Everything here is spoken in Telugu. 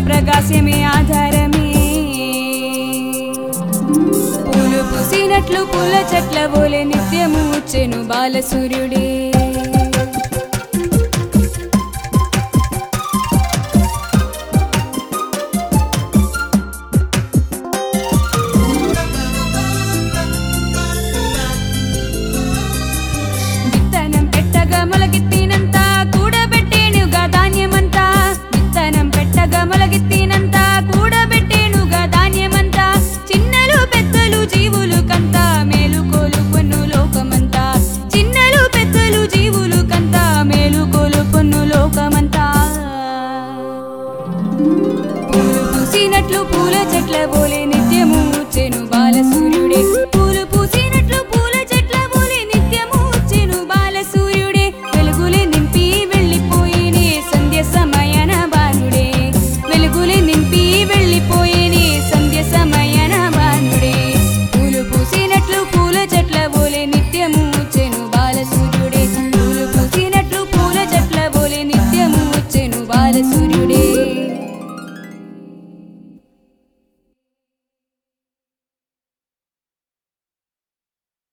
ప్రకాశమే ఆధారమే పూలు పూసినట్లు పూల చెట్ల పోలే నిత్యము వచ్చెను బాలసూర్యుడే విత్తనం పెట్టగా మొలకెత్తినంత కూడబెట్టేనుగా ధాన్యమంతా విత్తనం పెట్టగా మొలకెత్తినంత కూడబెట్టేనుగా ధాన్యమంతా చిన్నలు పెద్దలు జీవులు కంత మేలుకోలు పొన్ను లోకమంతా చిన్నలు పెద్దలు జీవులు కంత మేలుకోలు పొన్ను లోకమంతా పూలు పూసినట్లు పూల చెట్ల పోలే నిత్యము వచ్చెను బాలసూర్యుడు